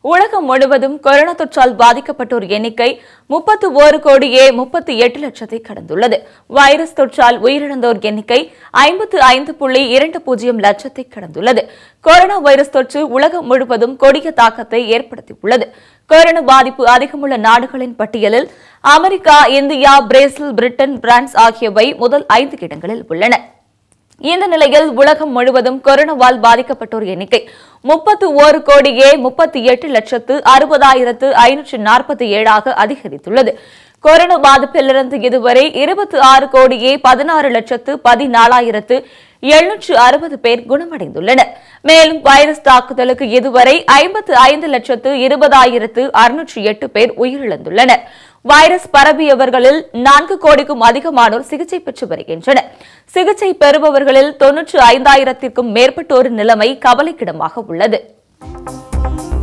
உலகம் முழுவதும் கொரோனா தொற்றால் பாதிக்கப்பட்டோர் எண்ணிக்கை முப்பத்து ஒரு கோடியே முப்பத்தி எட்டு லட்சத்தை கடந்துள்ளது வைரஸ் தொற்றால் உயிரிழந்தோர் எண்ணிக்கை ஐம்பத்து ஐந்து புள்ளி இரண்டு பூஜ்ஜியம் லட்சத்தை கடந்துள்ளது கொரோனா வைரஸ் தொற்று உலகம் முழுவதும் கொடிய தாக்கத்தை ஏற்படுத்தியுள்ளது கொரோனா பாதிப்பு அதிகமுள்ள நாடுகளின் பட்டியலில் America India Brazil Britain France ஆகியவை முதல் ஐந்து இடங்களில் உள்ளன இந்த நிலையில் உலகம் முழுவதும் கொரோனாவால் பாதிக்கப்பட்டோர் எண்ணிக்கை முப்பத்து ஒரு கோடியே முப்பத்தி எட்டு லட்சத்து அறுபதாயிரத்து ஐநூற்று நாற்பத்தி ஏழாக அதிகரித்துள்ளது கொரோனா பாதிப்பிலிருந்து இதுவரை இருபத்தி ஆறு கோடியே பதினாறு லட்சத்து பதினாலாயிரத்து எழுநூற்று அறுபது பேர் குணமடைந்துள்ளனர் மேலும் வைரஸ் தாக்குதலுக்கு இதுவரை ஐம்பத்து ஐந்து லட்சத்து இருபதாயிரத்து அறுநூற்று எட்டு பேர் உயிரிழந்துள்ளனர் வைரஸ் பரவியவர்களில் நான்கு கோடிக்கும் அதிகமானோர் சிகிச்சை பெற்று வருகின்றனர் சிகிச்சை பெறுபவர்களில் தொன்னூற்று ஐந்தாயிரத்திற்கும் மேற்பட்டோரின் நிலைமை கவலைக்கிடமாக உள்ளது